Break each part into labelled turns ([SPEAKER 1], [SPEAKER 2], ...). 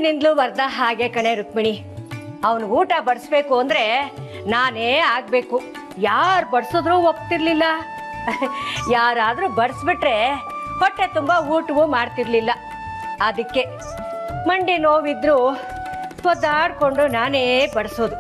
[SPEAKER 1] ಮೊದ್ಲಿನಿಂದಲೂ ವರ್ಧ ಹಾಗೆ ಕಣೆ ರುಕ್ಮಿಣಿ ಅವನಿಗೆ ಊಟ ಬಡಿಸ್ಬೇಕು ಅಂದ್ರೆ ನಾನೇ ಆಗ್ಬೇಕು ಯಾರು ಬಡಿಸಿದ್ರೂ ಒಪ್ತಿರ್ಲಿಲ್ಲ ಯಾರಾದ್ರೂ ಬಡಿಸ್ಬಿಟ್ರೆ ಹೊಟ್ಟೆ ತುಂಬ ಊಟವೂ ಮಾಡ್ತಿರ್ಲಿಲ್ಲ ಅದಕ್ಕೆ ಮಂಡಿ ನೋವಿದ್ರು ಒದ್ದಾಡ್ಕೊಂಡು ನಾನೇ ಬಡಿಸೋದು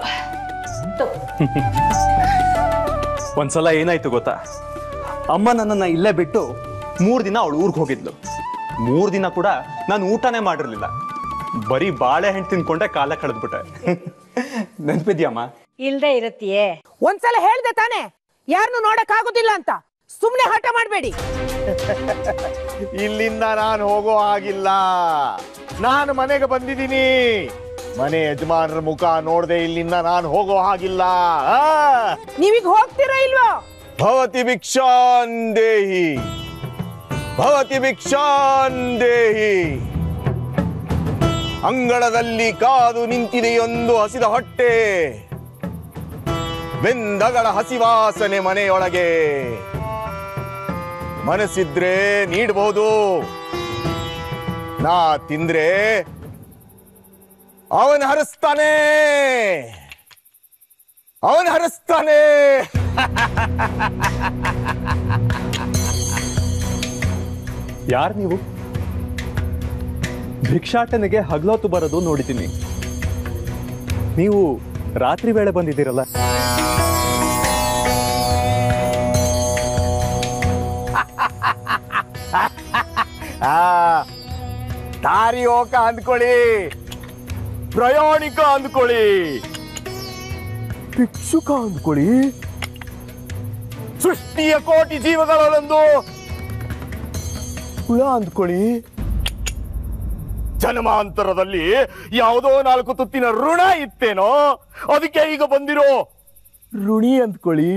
[SPEAKER 2] ಒಂದ್ಸಲ ಏನಾಯ್ತು ಗೊತ್ತಾ ಅಮ್ಮ ನನ್ನನ್ನ ಇಲ್ಲೇ ಬಿಟ್ಟು ಮೂರ್ ದಿನ ಅವಳು ಊರಿಗೆ ಹೋಗಿದ್ಲು ಮೂರ್ ದಿನ ಕೂಡ ನಾನು ಊಟನೇ ಮಾಡಿರ್ಲಿಲ್ಲ ಬರೀ ಬಾಳೆಹಣ್ಣು ತಿನ್ಕೊಂಡೆ ಕಾಲ ಕಳೆದ್ಬಿಟ್ಟೆ ನೆನ್ಪಿದ್ಯಮ್ಮ
[SPEAKER 1] ಇಲ್ದೇ ಇರತ್ತೀಯೇ
[SPEAKER 3] ಒಂದ್ಸಲ ಹೇಳ್ದೆ ತಾನೆ ಯಾರನ್ನು ನೋಡಕ್ ಆಗುದಿಲ್ಲ ಅಂತ ಸುಮ್ನೆ ಹಠ ಮಾಡ್ಬೇಡಿ
[SPEAKER 4] ಇಲ್ಲಿಂದ ನಾನು ಹೋಗೋ ಹಾಗಿಲ್ಲ ನಾನು ಮನೆಗೆ ಬಂದಿದ್ದೀನಿ ಮನೆ ಯಜಮಾನರ ಮುಖ ನೋಡದೆ ಇಲ್ಲಿಂದ ನಾನು ಹೋಗೋ ಹಾಗಿಲ್ಲ ಆ!
[SPEAKER 3] ನೀವೀಗ ಹೋಗ್ತೀರಾ ಇಲ್ವೋ
[SPEAKER 4] ಭವತಿ ಭಿಕ್ಷಾಂದೇಹಿ ಭವತಿ ಭಿಕ್ಷಾಂದೇಹಿ ಅಂಗಳದಲ್ಲಿ ಕಾದು ನಿಂತಿದೆಯೊಂದು ಹಸಿದ ಹೊಟ್ಟೆ ಬೆಂದಗಳ ಹಸಿವಾಸನೆ ಮನೆಯೊಳಗೆ ಮನಸ್ಸಿದ್ರೆ ನೀಡಬಹುದು ನಾ ತಿಂದ್ರೆ ಅವನ್ ಹರಿಸ್ತಾನೆ ಅವನ್ ಹರಿಸ್ತಾನೆ
[SPEAKER 2] ಯಾರು ನೀವು ಭಿಕ್ಷಾಟನೆಗೆ ಹಗಲೊತ್ತು ಬರೋದು ನೋಡಿದ್ದೀನಿ ನೀವು ರಾತ್ರಿ ವೇಳೆ ಬಂದಿದ್ದೀರಲ್ಲ
[SPEAKER 4] ಆ ದಾರಿಯೋಕ ಅಂದ್ಕೊಳ್ಳಿ ಪ್ರಯಾಣಿಕ ಅಂದ್ಕೊಳ್ಳಿ ಭಿಕ್ಷುಕ ಅಂದ್ಕೊಳ್ಳಿ ಸೃಷ್ಟಿಯ ಕೋಟಿ ಜೀವಗಳಲ್ಲೊಂದು ಹುಳ ಅಂದ್ಕೊಳ್ಳಿ ಜನ್ಮಾಂತರದಲ್ಲಿ ಯಾವುದೋ ನಾಲ್ಕು ತುತ್ತಿನ ಋಣ ಇತ್ತೇನೋ ಅದಕ್ಕೆ ಈಗ ಬಂದಿರೋ ಋಣಿ ಅಂದ್ಕೊಳ್ಳಿ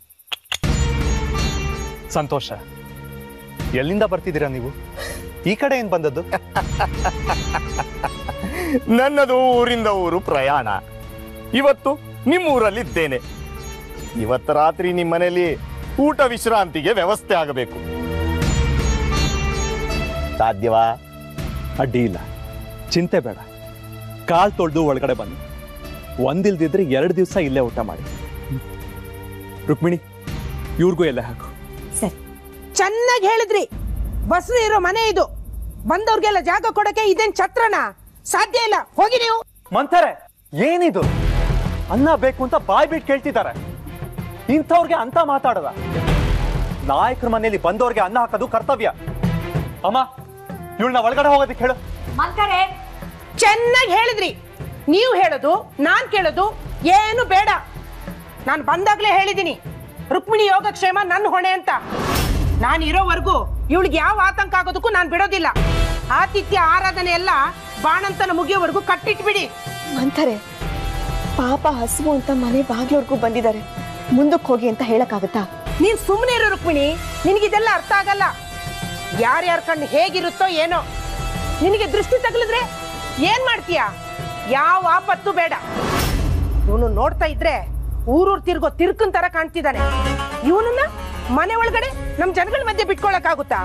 [SPEAKER 2] ಸಂತೋಷ ಎಲ್ಲಿಂದ ಬರ್ತಿದ್ದೀರಾ ನೀವು ಈ ಕಡೆ ಏನ್ ಬಂದದ್ದು
[SPEAKER 4] ನನ್ನದು ಊರಿಂದ ಊರು ಪ್ರಯಾಣ ಇವತ್ತು ನಿಮ್ಮೂರಲ್ಲಿದ್ದೇನೆ ಇವತ್ತು ರಾತ್ರಿ ನಿಮ್ಮ ಮನೆಯಲ್ಲಿ ಊಟ ವಿಶ್ರಾಂತಿಗೆ ವ್ಯವಸ್ಥೆ ಆಗಬೇಕು ಸಾಧ್ಯವಾ
[SPEAKER 2] ಅಡ್ಡಿ ಇಲ್ಲ ಚಿಂತೆ ಬೇಡ ಕಾಲ್ ತೊಳೆದು ಒಳಗಡೆ ಬನ್ನಿ ಒಂದಿಲ್ದಿದ್ರೆ ಎರಡು ದಿವಸ ಇಲ್ಲೇ ಊಟ ಮಾಡಿ ರುಕ್ಮಿಣಿ ಇವ್ರಿಗೂ ಎಲ್ಲ ಹಾಕು
[SPEAKER 3] ಸರಿ ಚೆನ್ನಾಗಿ ಹೇಳಿದ್ರಿ ಬಸ್ರು ಇರೋ ಮನೆ ಇದು ಬಂದವ್ರಿಗೆಲ್ಲ ಜಾಗ ಕೊಡಕ್ಕೆ ಇದೇನ್ ಛತ್ರನ ಸಾಧ್ಯ ಇಲ್ಲ ಹೋಗಿ ನೀವು
[SPEAKER 2] ಮಂತಾರೆ ಏನಿದು ಅನ್ನ ಬೇಕು ಅಂತ ಬಾಯ್ ಬಿಟ್ಟು ಕೇಳ್ತಿದ್ದಾರೆ ಇಂಥವ್ರಿಗೆ ಅಂತ ಮಾತಾಡದ ನಾಯಕರ ಮನೆಯಲ್ಲಿ ಬಂದವ್ರಿಗೆ ಅನ್ನ ಹಾಕೋದು ಕರ್ತವ್ಯ ಅಮ್ಮ ಇವಳನ್ನ ಒಳಗಡೆ ಹೋಗೋದಕ್ಕೆ ಹೇಳು
[SPEAKER 1] ಮಂಕರೆ
[SPEAKER 3] ಚೆನ್ನಾಗಿ ಹೇಳಿದ್ರಿ ನೀವು ಹೇಳೋದು ನಾನ್ ಕೇಳೋದು ಏನು ಬೇಡ ನಾನು ಬಂದಾಗ್ಲೇ ಹೇಳಿದ್ದೀನಿ ರುಕ್ಮಿಣಿ ಯೋಗಕ್ಷೇಮ ನನ್ನ ಹೊಣೆ ಅಂತ ನಾನು ಇರೋವರೆಗೂ ಇವಳಿಗೆ ಯಾವ ಆತಂಕ ಆಗೋದಕ್ಕೂ ನಾನು ಬಿಡೋದಿಲ್ಲ ಆತಿಥ್ಯ ಆರಾಧನೆ ಎಲ್ಲ ಬಾಣಂತನ ಮುಗಿಯೋವರೆಗೂ ಕಟ್ಟಿಟ್ಬಿಡಿ
[SPEAKER 5] ಅಂತಾರೆ ಪಾಪ ಹಸುವು ಅಂತ ಮನೆ ಬಾಗ್ಲವರೆಗೂ ಬಂದಿದ್ದಾರೆ ಮುಂದಕ್ಕೆ ಹೋಗಿ ಅಂತ ಹೇಳಕ್ಕಾಗತ್ತಾ
[SPEAKER 3] ನೀನ್ ಸುಮ್ಮನೆ ಇರೋ ರುಕ್ಮಿಣಿ ನಿನಗಿದೆಲ್ಲ ಅರ್ಥ ಆಗಲ್ಲ ಯಾರ್ಯಾರ ಕಣ್ಣು ಹೇಗಿರುತ್ತೋ ಏನೋ ನಿನಗೆ ದೃಷ್ಟಿ ತಗಲಿದ್ರೆ ಏನ್ ಮಾಡ್ತೀಯ ಯಾವ ಆಪತ್ತು ಬೇಡ ಇವನು ನೋಡ್ತಾ ಇದ್ರೆ ಊರೂರ್ ತಿರ್ಗೋ ತಿರ್ಕನ್ ತರ ಕಾಣ್ತಿದ್ದಾನೆ ಇವನನ್ನ ಮನೆ ಒಳಗಡೆ ನಮ್ ಜನಗಳ ಮಧ್ಯೆ ಬಿಟ್ಕೊಳಕ್ಕಾಗುತ್ತಾ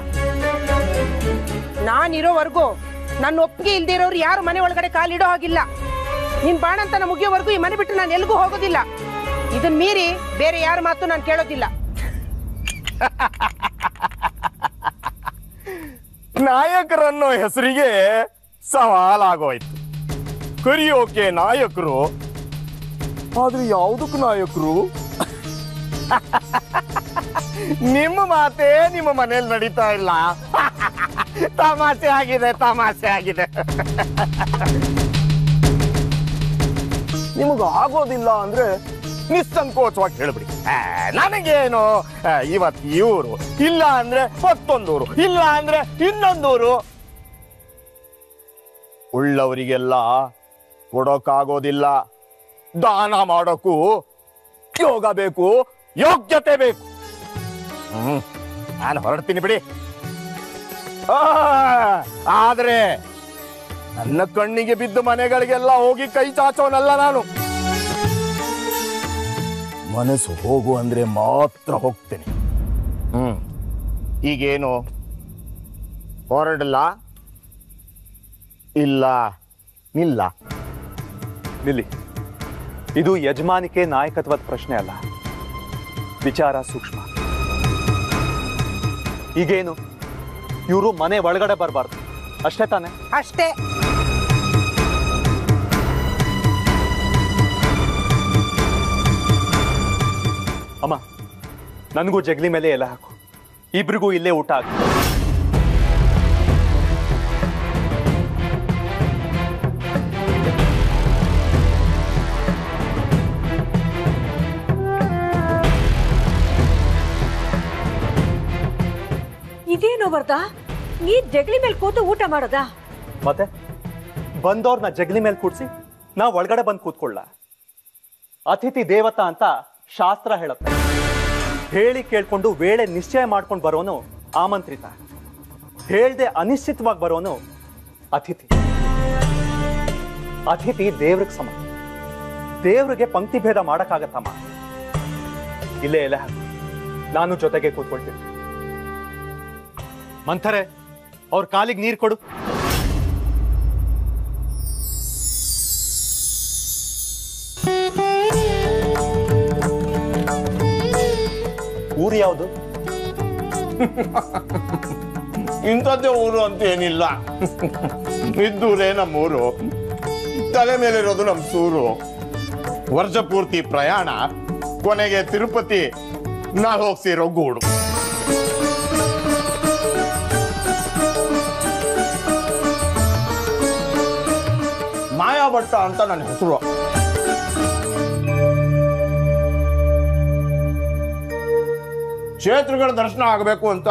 [SPEAKER 3] ನಾನಿರೋವರೆಗೂ ನನ್ನ ಒಪ್ಪಿಗೆ ಇಲ್ದೇ ಇರೋರು ಯಾರು ಮನೆ ಒಳಗಡೆ ಕಾಲಿಡೋ ಹಾಗಿಲ್ಲ ನಿನ್ ಬಾಣಂತನ ಮುಗಿಯೋವರೆಗೂ ಈ ಮನೆ ಬಿಟ್ಟು ನಾನು ಎಲ್ಗೂ ಹೋಗೋದಿಲ್ಲ ಇದನ್ ಮೀರಿ ಬೇರೆ ಯಾರ ಮಾತು ನಾನು ಕೇಳೋದಿಲ್ಲ
[SPEAKER 4] ನಾಯಕರನ್ನೋ ಹೆಸರಿಗೆ ಸವಾಲಾಗೋಯ್ತು ಕರಿಯೋಕೆ ನಾಯಕರು ಆದ್ರೆ ಯಾವುದಕ್ಕೂ ನಾಯಕರು ನಿಮ್ಮ ಮಾತೇ ನಿಮ್ಮ ಮನೇಲಿ ನಡೀತಾ ಇಲ್ಲ ತಮಾಷೆ ಆಗಿದೆ ತಮಾಷೆ ಆಗಿದೆ ನಿಮಗೆ ಆಗೋದಿಲ್ಲ ಅಂದ್ರೆ ನಿಸ್ಸಂಕೋಚವಾಗಿ ಹೇಳ್ಬಿಡಿ ಆ, ನನಗೇನು ಆ, ಇವತ್ತು ಇವರು ಇಲ್ಲ ಅಂದ್ರೆ ಮತ್ತೊಂದೂರು ಇಲ್ಲ ಅಂದ್ರೆ ಇನ್ನೊಂದೂರು ಉಳ್ಳವರಿಗೆಲ್ಲ ಕೊಡೋಕ್ಕಾಗೋದಿಲ್ಲ ದಾನ ಮಾಡೋಕ್ಕೂ ಯೋಗ ಬೇಕು ಯೋಗ್ಯತೆ ಬೇಕು ಹ್ಮ್ ನಾನು ಹೊರಡ್ತೀನಿ ಬಿಡಿ ಆ, ಆದ್ರೆ ನನ್ನ ಕಣ್ಣಿಗೆ ಬಿದ್ದ ಮನೆಗಳಿಗೆಲ್ಲ ಹೋಗಿ ಕೈ ಚಾಚೋನಲ್ಲ ನಾನು ಮನಸ್ಸು ಹೋಗು ಅಂದ್ರೆ ಮಾತ್ರ ಹೋಗ್ತೇನೆ ಹ್ಮ್ ಈಗೇನು ಹೊರಡಲ್ಲ ಇಲ್ಲ ನಿಲ್ಲ
[SPEAKER 2] ನಿಲ್ಲಿ ಇದು ಯಜಮಾನಿಕೆ ನಾಯಕತ್ವದ ಪ್ರಶ್ನೆ ಅಲ್ಲ ವಿಚಾರ ಸೂಕ್ಷ್ಮ ಈಗೇನು ಇವರು ಮನೆ ಒಳಗಡೆ ಬರಬಾರ್ದು ಅಷ್ಟೇ ತಾನೆ
[SPEAKER 3] ಅಷ್ಟೇ
[SPEAKER 2] ಅಮ್ಮ ನನಗೂ ಜಗಲಿ ಮೇಲೆ ಎಲೆ ಹಾಕು ಇಬ್ರಿಗೂ ಇಲ್ಲೇ ಊಟ ಹಾಕು
[SPEAKER 1] ಇದೇನು ಬರ್ದ ನೀ ಜಗಲಿ ಮೇಲೆ ಕೂತು ಊಟ ಮಾಡೋದ
[SPEAKER 2] ಮತ್ತೆ ಬಂದವ್ರನ್ನ ಜಗಲಿ ಮೇಲೆ ಕೂಡ್ಸಿ ನಾ ಒಳಗಡೆ ಬಂದು ಕೂತ್ಕೊಳ್ಳ ಅತಿಥಿ ದೇವತಾ ಅಂತ ಶಾಸ್ತ್ರ ಹೇಳುತ್ತೆ ಹೇಳಿ ಕೇಳ್ಕೊಂಡು ವೇಳೆ ನಿಶ್ಚಯ ಮಾಡ್ಕೊಂಡು ಬರೋನು ಆಮಂತ್ರಿತ ಹೇಳ್ದೆ ಅನಿಶ್ಚಿತವಾಗಿ ಬರೋನು ಅತಿಥಿ ಅತಿಥಿ ದೇವ್ರಿಗೆ ಸಮ ದೇವ್ರಿಗೆ ಪಂಕ್ತಿ ಭೇದ ಮಾಡಕ್ಕಾಗತ್ತಮ್ಮ ಇಲ್ಲೇ ಎಲೆ ಹಾಕು ನಾನು ಜೊತೆಗೆ ಕೂತ್ಕೊಳ್ತೀನಿ ಮಂಥರೆ ಅವ್ರ ಕಾಲಿಗೆ ನೀರು ಕೊಡು ಊರು ಯಾವುದು
[SPEAKER 4] ಇಂಥದ್ದೇ ಊರು ಅಂತ ಏನಿಲ್ಲ ಇದ್ದೂರೇ ನಮ್ಮೂರು ತಲೆ ಮೇಲಿರೋದು ನಮ್ಮ ಸೂರು ವರ್ಷ ಪೂರ್ತಿ ಪ್ರಯಾಣ ಕೊನೆಗೆ ತಿರುಪತಿ ನಾ ಹೋಗ್ಸಿರೋ ಗೂಡು ಮಾಯಾ ಭಟ್ಟ ಅಂತ ನನ್ನ ಹೆಸರು ಕ್ಷೇತ್ರಗಳ ದರ್ಶನ ಆಗಬೇಕು ಅಂತ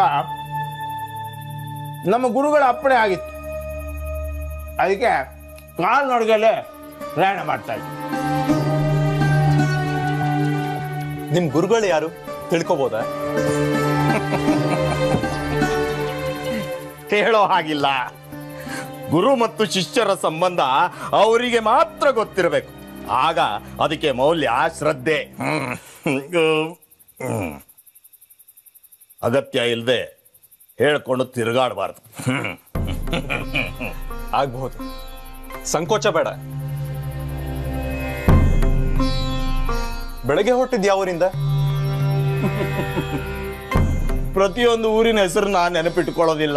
[SPEAKER 4] ನಮ್ಮ ಗುರುಗಳ ಅಪ್ಪಣೆ ಆಗಿತ್ತು ಅದಕ್ಕೆ ಕಾಲ್ನಡಿಗೆಲ್ಲೇ ಪ್ರಯಾಣ ಮಾಡ್ತಾ ಇದ್ದೆ
[SPEAKER 2] ನಿಮ್ ಗುರುಗಳು ಯಾರು ತಿಳ್ಕೊಬೋದಾ
[SPEAKER 4] ಹೇಳೋ ಹಾಗಿಲ್ಲ ಗುರು ಮತ್ತು ಶಿಷ್ಯರ ಸಂಬಂಧ ಅವರಿಗೆ ಮಾತ್ರ ಗೊತ್ತಿರಬೇಕು ಆಗ ಅದಕ್ಕೆ ಮೌಲ್ಯ ಶ್ರದ್ಧೆ ಹ್ಮ್. ಹ್ಮ್. ಅಗತ್ಯ ಇಲ್ಲದೆ ಹೇಳ್ಕೊಂಡು ತಿರುಗಾಡಬಾರ್ದು
[SPEAKER 2] ಆಗ್ಬಹುದು ಸಂಕೋಚ ಬೇಡ ಬೆಳಗ್ಗೆ ಹೊರಟಿದ್ ಯಾವ ಊರಿಂದ
[SPEAKER 4] ಪ್ರತಿಯೊಂದು ಊರಿನ ಹೆಸರನ್ನ ನೆನಪಿಟ್ಕೊಳ್ಳೋದಿಲ್ಲ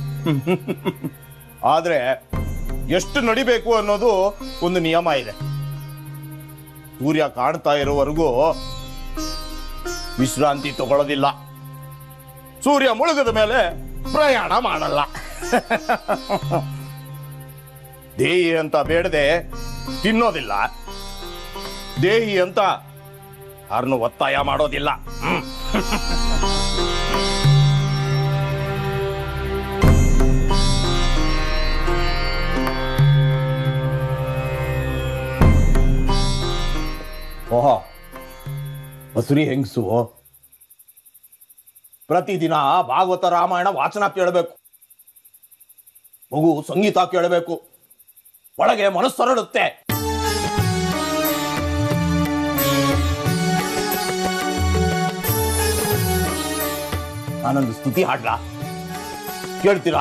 [SPEAKER 4] ಆದ್ರೆ ಎಷ್ಟು ನಡಿಬೇಕು ಅನ್ನೋದು ಒಂದು ನಿಯಮ ಇದೆ ಸೂರ್ಯ ಕಾಣ್ತಾ ಇರೋವರೆಗೂ ವಿಶ್ರಾಂತಿ ತಗೊಳ್ಳೋದಿಲ್ಲ ಸೂರ್ಯ ಮುಳುಗದ ಮೇಲೆ ಪ್ರಯಾಣ ಮಾಡಲ್ಲ ದೇಹಿ ಅಂತ ಬೇಡದೆ ತಿನ್ನೋದಿಲ್ಲ ದೇಹಿ ಅಂತ ಯಾರನ್ನು ಒತ್ತಾಯ ಮಾಡೋದಿಲ್ಲ ಹ್ಮ್ ಓಹೋ ಬಸುರಿ ಹೆಂಗಸು ಪ್ರತಿದಿನ ಭಾಗವತ ರಾಮಾಯಣ ವಾಚನ ಕೇಳಬೇಕು ಮಗು ಸಂಗೀತ ಕೇಳಬೇಕು ಒಳಗೆ ಮನಸ್ಸರಡುತ್ತೆ ನಾನೊಂದು ಸ್ತುತಿ ಹಾಡ್ಲಾ ಕೇಳ್ತೀರಾ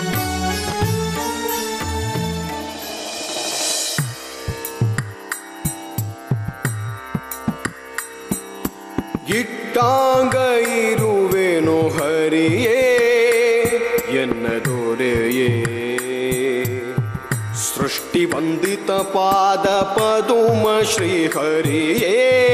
[SPEAKER 6] ಇಟ್ಟಾಂಗ ಇರುವೆನು ಹರಿಯೇ ಎನ್ನ ದೊರೆಯೇ ಸೃಷ್ಟಿ ವಂದಿತ ಪಾದ ಪದುಮ ಶ್ರೀ ಹರಿಯೇ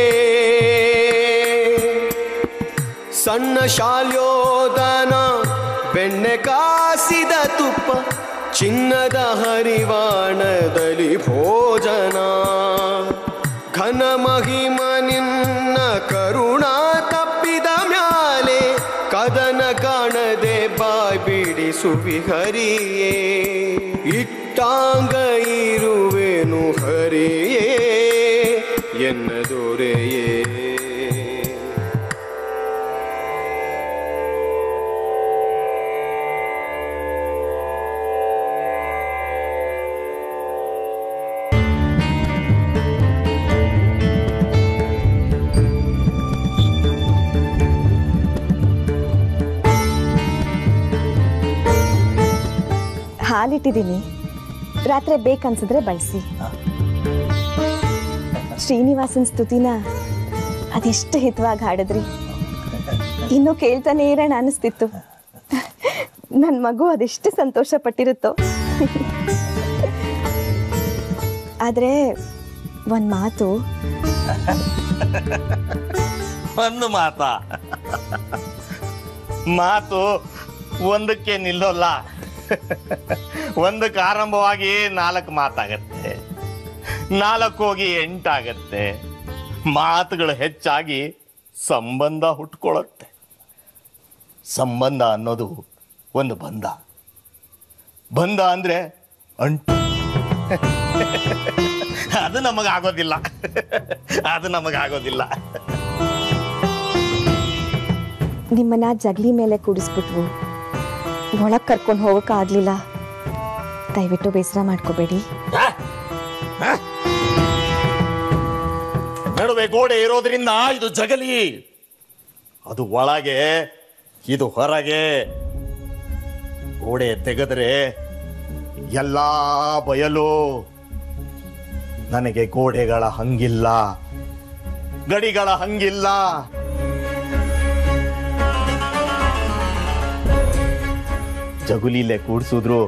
[SPEAKER 6] ಸಣ್ಣ ಶಾಲ್ಯೋದನ ಬೆಣ್ಣೆ ಕಾಸಿದ ತುಪ್ಪ ಚಿನ್ನದ ಹರಿವಾಣದಲ್ಲಿ ಭೋಜನ ಘನ ಮಹಿಮ ನಿನ್ನ ಕರುಣಾ ತಪ್ಪಿದ ಮ್ಯಾಲೆ ಕದನ ಕಾಣದೆ ಬಾಯ್ ಬಿಡಿಸುವಿ ಹರಿಯೇ ಇಟ್ಟಾಂಗ ಇರುವೆನು ಹರಿಯೇ ಎನ್ನ ದೊರೆಯೇ
[SPEAKER 5] ಹಾಲಿಟ್ಟಿದ್ದೀನಿ ರಾತ್ರಿ ಬೇಕನ್ಸಿದ್ರೆ ಬಳಸಿ ಶ್ರೀನಿವಾಸನ್ ಸ್ತುತಿನ ಅದೆಷ್ಟು ಹಿತವಾಗಿ ಹಾಡಿದ್ರಿ ಇನ್ನು ಕೇಳ್ತಾನೆ ಇರೋಣ ಅನಿಸ್ತಿತ್ತು ನನ್ನ ಮಗು ಅದೆಷ್ಟು ಸಂತೋಷ ಪಟ್ಟಿರುತ್ತೋ ಆದ್ರೆ ಒಂದ್ ಮಾತು
[SPEAKER 4] ಒಂದು ಮಾತ ಮಾತು ಒಂದಕ್ಕೆ ನಿಲ್ಲೋಲ್ಲ ಒಂದಕ್ಕೆ ಆರಂಭವಾಗಿ ನಾಲ್ಕು ಮಾತಾಗತ್ತೆ ನಾಲ್ಕು ಹೋಗಿ ಎಂಟಾಗತ್ತೆ ಮಾತುಗಳು ಹೆಚ್ಚಾಗಿ ಸಂಬಂಧ ಹುಟ್ಕೊಳ್ಳುತ್ತೆ ಸಂಬಂಧ ಅನ್ನೋದು ಒಂದು ಬಂಧ ಬಂಧ ಅಂದ್ರೆ ಅಂಟು ಅದು ನಮಗಾಗೋದಿಲ್ಲ ಅದು ನಮಗಾಗೋದಿಲ್ಲ
[SPEAKER 5] ನಿಮ್ಮನ್ನ ಜಗಲಿ ಮೇಲೆ ಕೂಡಿಸ್ಬಿಟ್ವು ಒಳಗ್ ಕರ್ಕೊಂಡು ಹೋಗಕ್ ಆಗ್ಲಿಲ್ಲ ದಯವಿಟ್ಟು ಬೇಸರ ಮಾಡ್ಕೋಬೇಡಿ
[SPEAKER 4] ನಡುವೆ ಗೋಡೆ ಇರೋದ್ರಿಂದ ಇದು ಜಗಲಿ ಅದು ಒಳಗೆ ಇದು ಹೊರಗೆ ಗೋಡೆ ತೆಗೆದ್ರೆ ಎಲ್ಲಾ ಬಯಲು ನನಗೆ ಗೋಡೆಗಳ ಹಂಗಿಲ್ಲ ಗಡಿಗಳ ಹಂಗಿಲ್ಲ ಜಗುಲಿಲೆ ಕೂಡ್ಸಿದ್ರು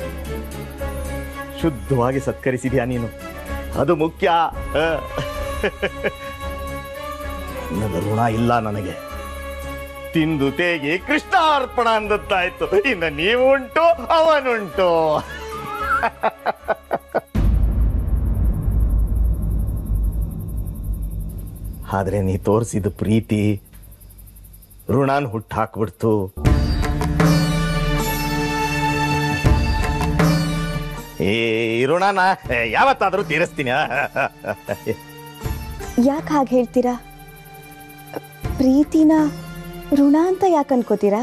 [SPEAKER 4] ಶುದ್ಧವಾಗಿ ಸತ್ಕರಿಸಿದ್ಯಾ ನೀನು ಅದು ಮುಖ್ಯ ಆ. ನನ್ನ ಋಣ ಇಲ್ಲ ನನಗೆ ತಿಂದು ತೇಗಿ ಕೃಷ್ಣಾರ್ಪಣ ಅಂದತ್ತಾಯ್ತು ಇನ್ನು ನೀವು ಉಂಟು ಅವನುಂಟು ಆದ್ರೆ ನೀ ತೋರಿಸಿದ ಪ್ರೀತಿ ಋಣಾನ್ ಹುಟ್ಟು ಹಾಕ್ಬಿಡ್ತು ಈ ಋಣನ ಯಾವತ್ತಾದ್ರೂ ತೀರಿಸ್ತೀನಿ
[SPEAKER 5] ಯಾಕೆ ಹಾಗೆ ಹೇಳ್ತೀರಾ ಪ್ರೀತಿನ ಋಣ ಅಂತ ಯಾಕೆ ಅನ್ಕೋತೀರಾ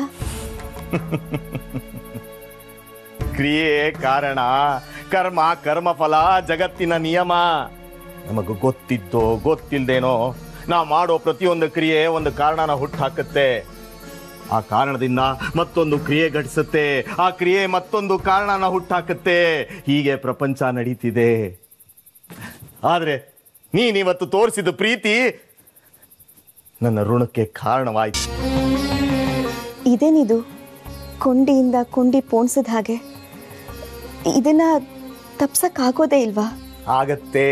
[SPEAKER 4] ಕ್ರಿಯೆ ಕಾರಣ ಕರ್ಮ ಕರ್ಮಫಲ ಜಗತ್ತಿನ ನಿಯಮ ನಮಗೂ ಗೊತ್ತಿದ್ದೋ ಗೊತ್ತಿಲ್ದೇನೋ ನಾವು ಮಾಡೋ ಪ್ರತಿಯೊಂದು ಕ್ರಿಯೆ ಒಂದು ಕಾರಣನ ಹುಟ್ಟು ಹಾಕುತ್ತೆ ಆ ಕಾರಣದಿಂದ ಮತ್ತೊಂದು ಕ್ರಿಯೆ ಘಟಿಸುತ್ತೆ ಆ ಕ್ರಿಯೆ ಮತ್ತೊಂದು ಕಾರಣನ ಹುಟ್ಟಾಕುತ್ತೆ ಹೀಗೆ ಪ್ರಪಂಚ ನಡೀತಿದೆ ಆದ್ರೆ ನೀನಿವತ್ತು ತೋರಿಸಿದ ಪ್ರೀತಿ ನನ್ನ ಋಣಕ್ಕೆ ಕಾರಣವಾಯ್ತು
[SPEAKER 5] ಇದೇನಿದು ಕೊಂಡಿಯಿಂದ ಕೊಂಡಿ ಪೋಣಿಸಿದ ಹಾಗೆ ಇದನ್ನ ತಪ್ಸಕ್ಕಾಗೋದೇ ಇಲ್ವಾ
[SPEAKER 4] ಆಗತ್ತೆ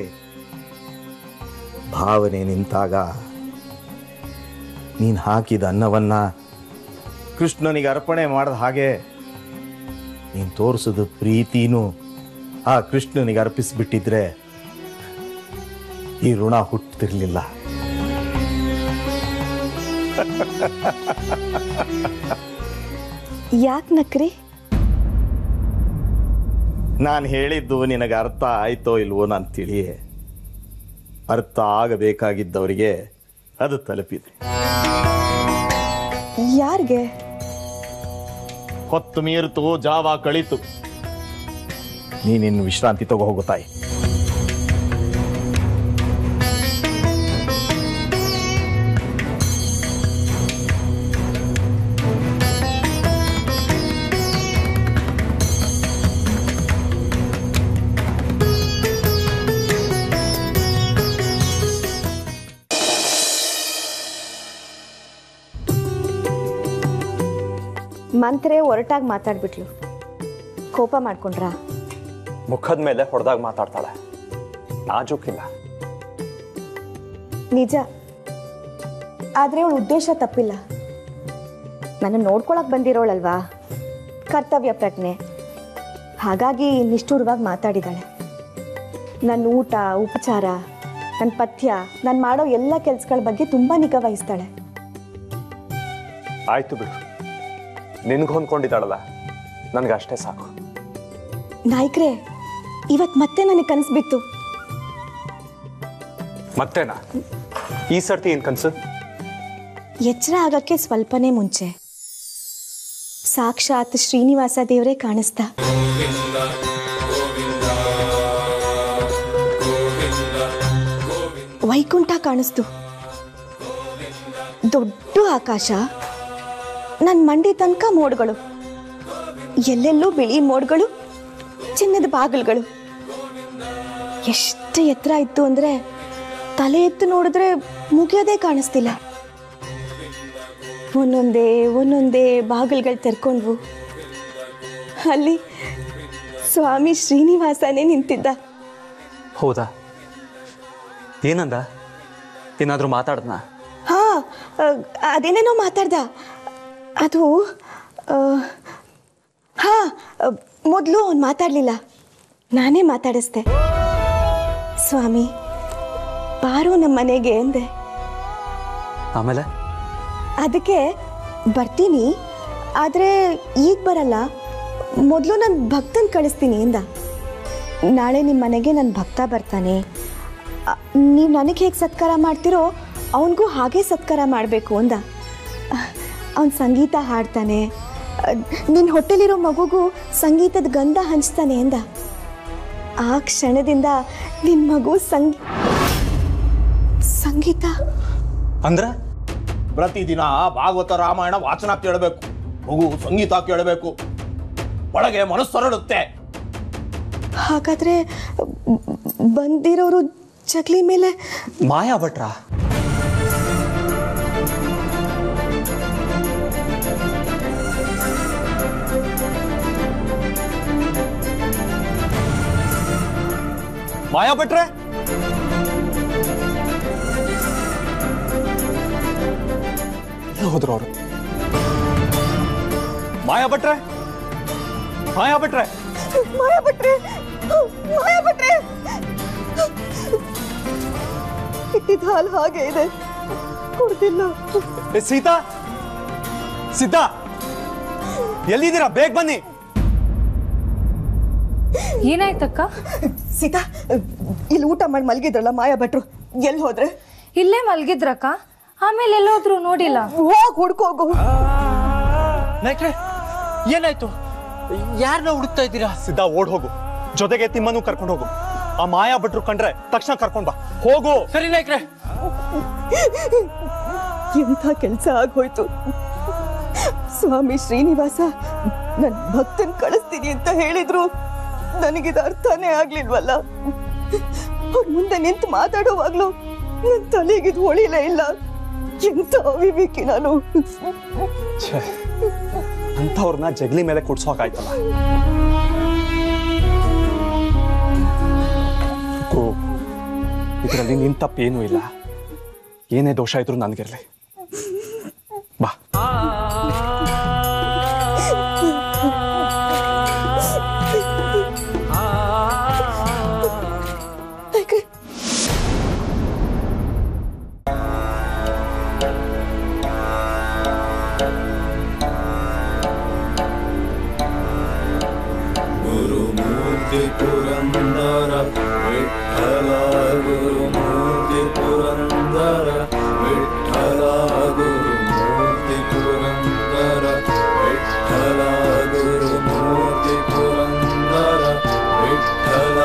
[SPEAKER 4] ಭಾವನೆ ನಿಂತಾಗ ನೀನ್ ಹಾಕಿದ ಅನ್ನವನ್ನ ಕೃಷ್ಣನಿಗೆ ಅರ್ಪಣೆ ಮಾಡಿದ ಹಾಗೆ ನೀನ್ ತೋರಿಸಿದ ಪ್ರೀತಿನೂ ಆ ಕೃಷ್ಣನಿಗೆ ಅರ್ಪಿಸ್ಬಿಟ್ಟಿದ್ರೆ ಈ ಋಣ ಹುಟ್ಟತಿರ್ಲಿಲ್ಲ
[SPEAKER 5] ಯಾಕೆ ನಕ್ರಿ
[SPEAKER 4] ನಾನು ಹೇಳಿದ್ದು ನಿನಗೆ ಅರ್ಥ ಆಯ್ತೋ ಇಲ್ವೋ ನಾನು ತಿಳಿಯೇ ಅರ್ಥ ಆಗಬೇಕಾಗಿದ್ದವರಿಗೆ ಅದು ತಲುಪಿದೆ
[SPEAKER 5] ಯಾರಿಗೆ
[SPEAKER 4] ಹೊತ್ತು ಮೀರಿತು ಜಾವ ಕಳಿತು ನೀನಿನ್ನು ವಿಶ್ರಾಂತಿ ತಗೋ ಹೋಗು ತಾಯಿ
[SPEAKER 5] ಮಂತ್ರೆ ಒರಟಾಗಿ ಮಾತಾಡ್ಬಿಟ್ಲು ಕೋಪ ಮಾಡ್ಕೊಂಡ್ರಾ
[SPEAKER 2] ಮುಖದ ಮೇಲೆ ಹೊಡೆದಾಗ ಮಾತಾಡ್ತಾಳೆ ನಾಜೂಕಿಲ್ಲ
[SPEAKER 5] ನಿಜ ಆದ್ರೆ ಅವಳ ಉದ್ದೇಶ ತಪ್ಪಿಲ್ಲ ನನ್ನ ನೋಡ್ಕೊಳಕ್ ಬಂದಿರೋಳಲ್ವಾ ಕರ್ತವ್ಯ ಪ್ರಜ್ಞೆ ಹಾಗಾಗಿ ನಿಷ್ಠುರವಾಗಿ ಮಾತಾಡಿದಾಳೆ ನನ್ನ ಊಟ ಉಪಚಾರ ನನ್ನ ಪಥ್ಯ ನಾನು ಮಾಡೋ ಎಲ್ಲ ಕೆಲ್ಸಗಳ ಬಗ್ಗೆ ತುಂಬಾ ನಿಗಾ ವಹಿಸ್ತಾಳೆ
[SPEAKER 2] ಆಯ್ತು ಬಿಡು ನಿನ್ಗೆ ಹೊಂದ್ಕೊಂಡಿದ್ದಾಳಲ್ಲ ನನಗೆ ಅಷ್ಟೇ ಸಾಕು
[SPEAKER 5] ನಾಯ್ಕ್ರೆ ಇವತ್ ಮತ್ತೆ ನನಗೆ ಕನಸು ಬಿತ್ತು
[SPEAKER 2] ಮತ್ತೇನಾ ಈ ಸರ್ತಿ ಏನ್ ಕನ್ಸು
[SPEAKER 5] ಎಚ್ಚರ ಆಗಕ್ಕೆ ಸ್ವಲ್ಪನೇ ಮುಂಚೆ ಸಾಕ್ಷಾತ್ ಶ್ರೀನಿವಾಸ ದೇವರೇ ಕಾಣಿಸ್ತಾ ವೈಕುಂಠ ಕಾಣಿಸ್ತು ದೊಡ್ಡ ಆಕಾಶ ನನ್ನ ಮಂಡಿ ತನಕ ಮೋಡ್ಗಳು ಎಲ್ಲೆಲ್ಲೂ ಬಿಳಿ ಮೋಡ್ಗಳು ಚಿನ್ನದ ಬಾಗಿಲುಗಳು ಎಷ್ಟು ಎತ್ತರ ಇತ್ತು ಅಂದ್ರೆ ತಲೆ ಎತ್ತು ನೋಡಿದ್ರೆ ಮುಗಿಯೋದೇ ಕಾಣಿಸ್ತಿಲ್ಲ ಒಂದೊಂದೇ ಒಂದೊಂದೇ ಬಾಗಿಲುಗಳು ತೆರ್ಕೊಂಡ್ವು ಅಲ್ಲಿ ಸ್ವಾಮಿ ಶ್ರೀನಿವಾಸನೇ ನಿಂತಿದ್ದ
[SPEAKER 2] ಹೌದಾ ಏನಂದ ಏನಾದರೂ ಮಾತಾಡ್ದನ
[SPEAKER 5] ಹಾ ಆ, ಅದೇನೇನೋ ಮಾತಾಡ್ದ ಅದು ಆ, ಹಾ ಮೊದಲು ಅವ್ನು ಮಾತಾಡಲಿಲ್ಲ ನಾನೇ ಮಾತಾಡಿಸ್ದೆ ಸ್ವಾಮಿ ಬಾರೋ ನಮ್ಮ ಮನೆಗೆ ಅಂದೆ
[SPEAKER 2] ಆಮೇಲೆ
[SPEAKER 5] ಅದಕ್ಕೆ ಬರ್ತೀನಿ ಆದರೆ ಈಗ ಬರಲ್ಲ ಮೊದಲು ನನ್ನ ಭಕ್ತನ ಕಳಿಸ್ತೀನಿ ಅಂದ ನಾಳೆ ನಿಮ್ಮ ಮನೆಗೆ ನನ್ನ ಭಕ್ತ ಬರ್ತಾನೆ ನೀವು ನನಗೆ ಹೇಗೆ ಸತ್ಕಾರ ಮಾಡ್ತೀರೋ ಅವನಿಗೂ ಹಾಗೆ ಸತ್ಕಾರ ಮಾಡಬೇಕು ಅಂದ ಅವನು ಸಂಗೀತ ಹಾಡ್ತಾನೆ ನಿನ್ನ ಹೊಟ್ಟೆಲಿರೋ ಮಗುಗೂ ಸಂಗೀತದ ಗಂಧ ಹಂಚ್ತಾನೆ ಅಂದ ಆ ಕ್ಷಣದಿಂದ ನಿನ್ನ ಮಗು ಸಂಗೀ ಸಂಗೀತ
[SPEAKER 2] ಅಂದ್ರೆ
[SPEAKER 4] ಪ್ರತಿದಿನ ಭಾಗವತ ರಾಮಾಯಣ ವಾಚನ ಕೇಳಬೇಕು ಮಗು ಸಂಗೀತ ಕೇಳಬೇಕು ಒಳಗೆ ಮನಸ್ಸರಳುತ್ತೆ
[SPEAKER 5] ಹಾಗಾದ್ರೆ ಬಂದಿರೋರು ಜಗ್ಲಿ ಮೇಲೆ
[SPEAKER 2] ಮಾಯಾ ಭಟ್ರ ಮಾಯಾ ಭಟ್ರೆ ಎಲ್ಲ ಹೋದ್ರು ಅವರು ಮಾಯಾ ಭಟ್ರೆ ಮಾಯಾ ಭಟ್ರೆ
[SPEAKER 5] ಮಾಯಾ ಭಟ್ರೆ ಮಾಯಾ ಭಟ್ರೆ ಇಟ್ಟಿದ್ದ ಹಾಲು ಹಾಗೆ ಇದೆ ಕುಡ್ದಿಲ್ಲ
[SPEAKER 2] ಏ ಸೀತಾ ಸಿದ್ಧಾ ಎಲ್ಲಿದ್ದೀರಾ ಬೇಗ ಬನ್ನಿ
[SPEAKER 1] ಏನಾಯ್ತಕ್ಕ
[SPEAKER 5] ಸೀತಾ ಇಲ್ಲಿ ಊಟ ಮಾಡಿ ಮಲಗಿದ್ರಲ್ಲ ಮಾಯಾ ಭಟ್ರು ಎಲ್ಲಿ ಹೋದ್ರೆ
[SPEAKER 1] ಇಲ್ಲೇ ಮಲ್ಗಿದ್ರಕ್ಕ ಆಮೇಲೆ ಎಲ್ಲೋದ್ರು ನೋಡಿಲ್ಲ
[SPEAKER 5] ಹೋಗ್ ಹುಡ್ಕೋಗು
[SPEAKER 7] ನಾಯ್ಕ್ರೆ ಏನಾಯ್ತು ಯಾರನ್ನ ಹುಡುಕ್ತಾ ಇದ್ದೀರಾ
[SPEAKER 2] ಸಿದ್ಧಾ ಓಡ್ ಹೋಗು ಜೊತೆಗೆ ತಿಮ್ಮನು ಕರ್ಕೊಂಡು ಹೋಗು ಆ ಮಾಯಾ ಭಟ್ರು ಕಂಡ್ರೆ ತಕ್ಷಣ ಕರ್ಕೊಂಡ್ ಬಾ ಹೋಗು
[SPEAKER 7] ಸರಿ ನಾಯ್ಕ್ರೆ
[SPEAKER 5] ಎಂಥ ಕೆಲಸ ಆಗೋಯ್ತು ಸ್ವಾಮಿ ಶ್ರೀನಿವಾಸ ನನ್ ಭಕ್ತನ್ ಕಳಿಸ್ತೀನಿ ಅಂತ ಹೇಳಿದ್ರು ನನಗಿದು ಅರ್ಥನೇ ಆಗ್ಲಿಲ್ವಲ್ಲ ಅವ್ರ ಮುಂದೆ ನಿಂತು ಮಾತಾಡುವಾಗ್ಲೂ ನನ್ ತಲೆಗಿದು ಹೊಳಿಲೇ ಇಲ್ಲ ಎಂತ ಅವಿವೇಕಿ ನಾನು
[SPEAKER 2] ಛೇ ಅಂಥವ್ರನ್ನ ಜಗ್ಲಿ ಮೇಲೆ ಕುಡ್ಸೋಕಾಯ್ತಲ್ಲ ಇದರಲ್ಲಿ ನಿನ್ ತಪ್ಪೇನೂ ಇಲ್ಲ ಏನೇ ದೋಷ ಇದ್ರು ನನಗಿರ್ಲಿ ಬಾ
[SPEAKER 6] ಗುರುಮೂರ್ತಿ ಪುರಂದರ ವಿಠಲ ಗುರುಮೂರ್ತಿ ಪುರಂದರ ವಿಠಲ ಗುರುಮೂರ್ತಿ ಪುರಂದರ ವಿಠಲ ಗುರುಮೂರ್ತಿ ಪುರಂದರ ವಿಠಲ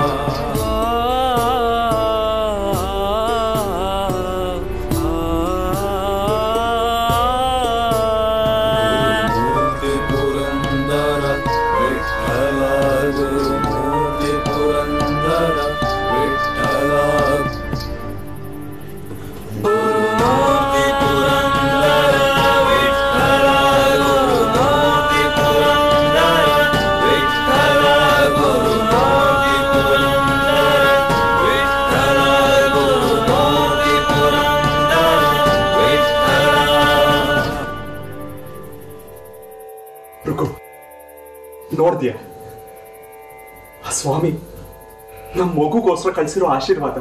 [SPEAKER 6] ಗುರುಮೂರ್ತಿ ಪುರಂದರ ವಿಠಲ ಗುರುಮೂರ್ತಿ ಪುರಂದರ ವಿಠಲ ಗುರುಮೂರ್ತಿ ಪುರಂದರ ವಿಠಲ ಗುರುಮೂರ್ತಿ ಪುರಂದರ ವಿಠಲ ಗುರುಮೂರ್ತಿ ಪುರಂದರ ವಿಠಲ ಗುರುಮೂರ್ತಿ ಪುರಂದರ ವಿಠಲ
[SPEAKER 2] ರುಕು ನೋಡ್ತೀಯ ಆ ಸ್ವಾಮಿ ನಮ್ಮ ಮಗುಗೋಸ್ಕರ ಕಳ್ಸಿರೋ ಆಶೀರ್ವಾದ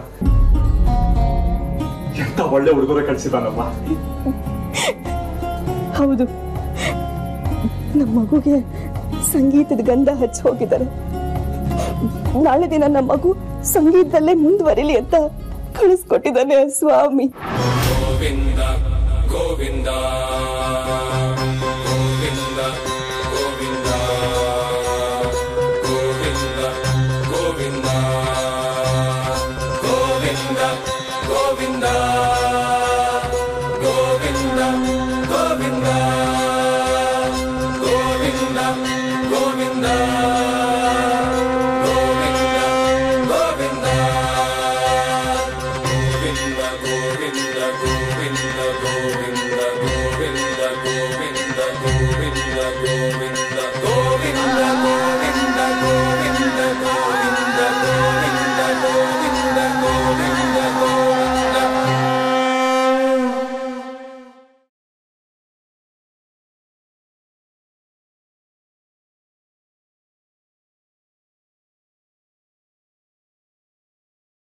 [SPEAKER 2] ಎಂತ ಒಳ್ಳೆ ಹುಡುಗರ ಕಳ್ಸಿದಾನಮ್ಮ
[SPEAKER 5] ಹೌದು ನಮ್ಮ ಮಗುಗೆ ಸಂಗೀತದ ಗಂಧ ಹಚ್ಚಿ ಹೋಗಿದ್ದಾರೆ ನಾಳೆ ದಿನ ನಮ್ಮ ಮಗು ಸಂಗೀತದಲ್ಲೇ ಮುಂದುವರಿಲಿ ಅಂತ ಕಳಿಸ್ಕೊಟ್ಟಿದ್ದಾನೆ ಆ ಸ್ವಾಮಿ
[SPEAKER 6] ಗೋವಿಂದ ಗೋವಿಂದ ಗೋವಿಂದ ಗೋವಿಂದ ಗೋವಿಂದ ಗೋವಿಂದ ಗೋವಿಂದ ಗೋವಿಂದ